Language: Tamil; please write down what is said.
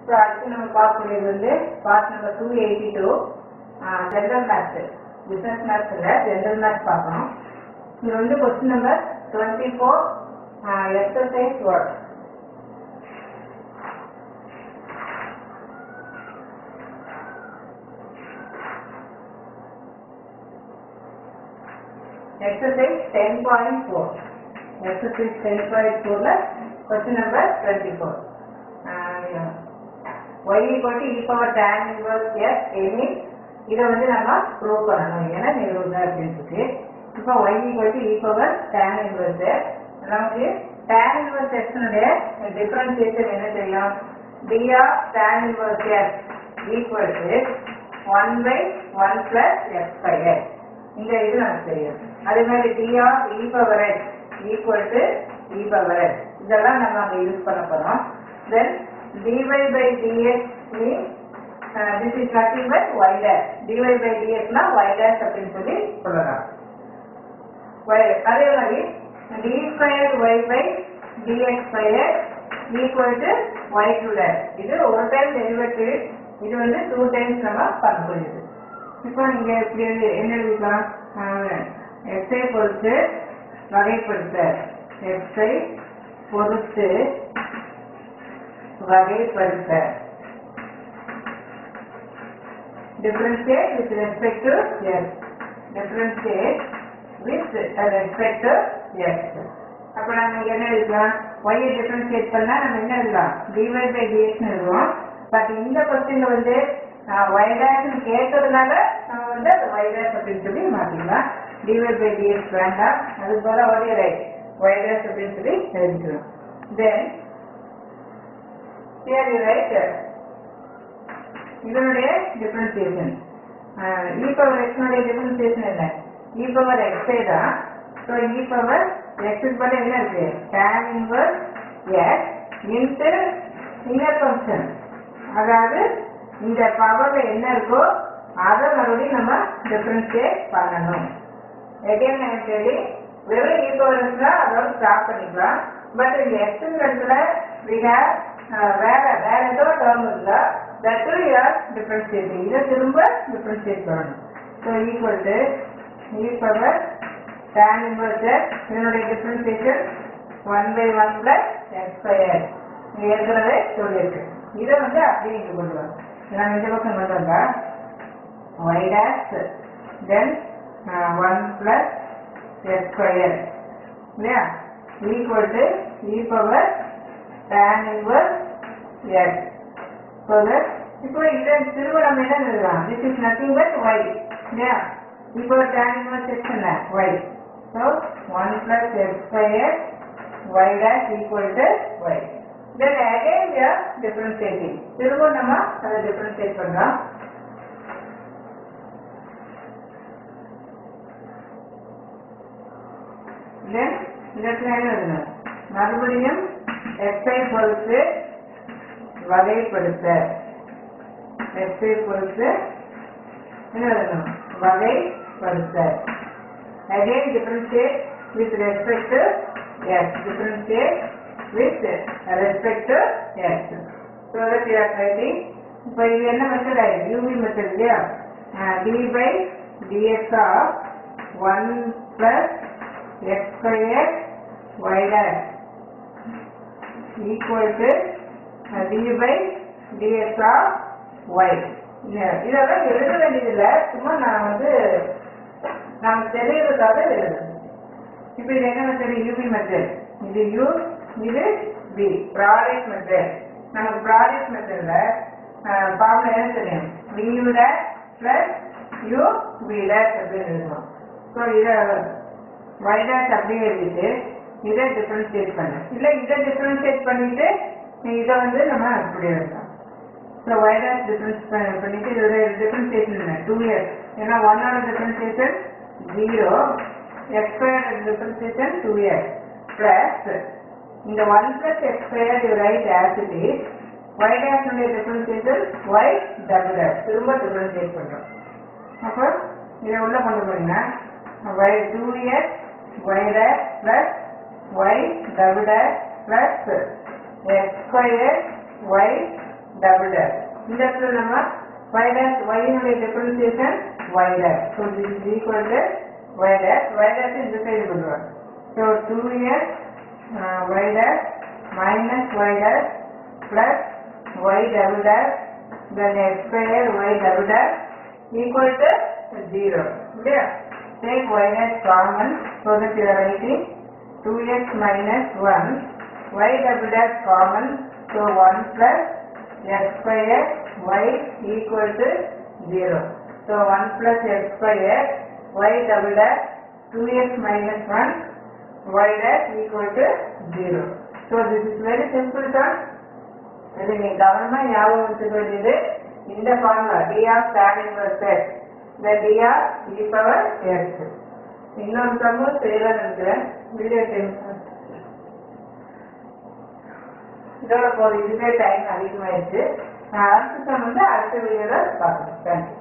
ஸோ அடுத்து நம்ம பார்க்கக்கூடியது வந்து part number two eighty two general maths business maths இல்லை ஜென்ரல் மேத்ஸ் பார்க்கணும் இது வந்து question number twenty four exercise work exercise 10.4 exercise 10.4 ல question number 24 uh, y equal to e power tan inverse s any இதை வந்து நம்ம ப்ரூவ் பண்ணணும் ஏன்னா நிறுவுதா அப்படின்னு இருக்கு இப்போ y equal to e power tan inverse s நமக்கு tan inverse s னுடைய டிஃபரன்சியேஷன் என்ன தெரியும் d of tan inverse s equal to 1 by 1 plus x squared இந்த இது நமக்கு தெரியும் அதே மாதிரி d of e power x equal to e power x இதெல்லாம் நம்ம அங்க யூஸ் பண்ண போறோம் then dy by dx means uh, this is nothing but y dash dy by dx னா y dash அப்படின்னு சொல்லி சொல்லலாம் y அதே மாதிரி d squared y by dx squared equal to y two dash இது ஒரு டைம் டெரிவேட்டிவ் இது வந்து டூ டைம்ஸ் நம்ம பண்ண முடியுது இப்போ இங்க இப்படி எழுதி- என்ன எழுதிக்கலாம் எக்ஸை பொறுத்து வகைப்படுத்த எக்ஸை பொறுத்து வகைப்படுத்த differentiate with respect to x differentiate with respect to x அப்ப நம்ம என்ன எழுதலாம் y ஐ differentiate பண்ணா நம்ம என்ன எழுதலாம் dy by dx னு எழுதுவோம் பட் இந்த கொஸ்டின்ல வந்து y dash னு கேட்டதுனால நம்ம வந்து அது y dash அப்படின்னு சொல்லி மாத்திக்கலாம் dy by dx வேண்டாம் அது போல ஒரே ரைட் y dash அப்படின்னு சொல்லி எழுதிக்கலாம் then here you write இதனுடைய டிஃபரன்சியேஷன் இ பவர் எக்ஸ்னுடைய டிஃபரன்சியேஷன் என்ன இ பவர் எக்ஸே தான் ஸோ இ பவர் எக்ஸுக்கு பதில் என்ன இருக்கு tan inverse x into inner function அதாவது இந்த பவர்ல என்ன இருக்கோ அதை மறுபடியும் நம்ம டிஃபரன்ஷியேட் பண்ணணும் எகைன் நான் சொல்லி வெறும் இ பவர் இருந்தா அதோட ஸ்டாப் பண்ணிக்கலாம் பட் இந்த எக்ஸுங்கிற இடத்துல we have அஹ், வேற வேற ஏதோ டேர்ம் இருந்தா தட் டு யூஆர் டிஃபரன்ஷியேட்டிங் இதை திரும்ப டிஃபரன்ஷியேட் பண்ணணும் so equal to e power tan inverse x இதனுடைய differentiation one by one plus x square ஏற்கனவே சொல்லியிருக்கு இதை வந்து அப்படியே இங்கே கொண்டு வரணும் நான் இந்த பக்கம் கொண்டு வந்தா y dash then uh, 1 plus s square இல்லையா equal to e power tan inverse s so that இப்போ இதை திரும்ப நம்ம என்ன எழுதலாம் this is nothing but y இல்லையா e power tan inverse x என்ன y so 1 plus s square y dash equal to y then again we are differentiating திரும்ப நம்ம அதை differentiate பண்றோம் then இதற்கு என்ன எழுதணும் மறுபடியும் எக்ஸை பொறுத்து வகைப்படுத்த எக்ஸை பொறுத்து என்ன எழுதணும் வகைப்படுத்த again differentiate with respect to x differentiate with respect to x so that you are writing இப்போ இது என்ன மெத்தட் ஆயிடுது யூவி மெத்தட் இல்லையா d by dx of one plus x square y dash equal to d by dx of y இதெல்லாம் எழுத வேண்டியதில்லை சும்மா நான் வந்து நமக்கு தெரியறதுக்காக எழுதுறேன் இப்போ இது என்ன மெத்தட் யூபி மெத்தட் இது யூ இது பி ப்ராடக்ட் மெத்தட் நமக்கு ப்ராடக்ட் மெத்தட்ல ஃபார்முலா என்ன தெரியும் v u dash plus u v dash அப்படின்னு எழுதுவோம் ஸோ இதை y dash அப்படியே எழுதிட்டு இதை டிஃபரன்ஷியேட் பண்ணு இல்லை இதை டிஃபரன்ஷியேட் பண்ணிட்டு இதை வந்து நம்ம இப்படி எழுதலாம் ஸோ y dash டிஃபரன்ஸ் பண்ணிட்டு இதோட டிஃபரன்ஷியேஷன் என்ன டூ இயர்ஸ் ஏன்னா ஒன்னோட differentiation zero x square differentiation two years plus இந்த one plus x square you write as it is y dash உடைய டிஃபரன்ஷியேஷன் y டபுள் dash திரும்ப டிஃபரன்ஷியேட் பண்றோம் அப்போ இதை உள்ள கொண்டு போனீங்கன்னா y two years y dash plus y double dash plus x square y double dash இந்த இடத்துல நம்ம y dash y னுடைய differentiation y dash so this is equal to y dash y dash இந்த சைடு கொண்டு வரோம் so 2x uh, y dash minus y dash plus y double dash then x square y double dash equal to 0 இல்லையா take y dash common so that you are writing 2x minus 1 y double dash common so 1 plus x square y equal to 0 so 1 plus x square y double dash 2x minus 1 y dash equal to 0 so this is very simple term இது நீ கவனமா ஞாபகம் வச்சுக்க வேண்டியது இந்த formula d of tan inverse x இந்த d of e power x இன்னொரு சமூகம் செய்யலாம் இருக்கிறேன் வீடியோ டைம் இதோட போதும் இதுவே டைம் அதிகமாயிடுச்சு நான் அடுத்த சம் வந்து அடுத்த வீடியோல பார்க்குறேன் தேங்க்யூ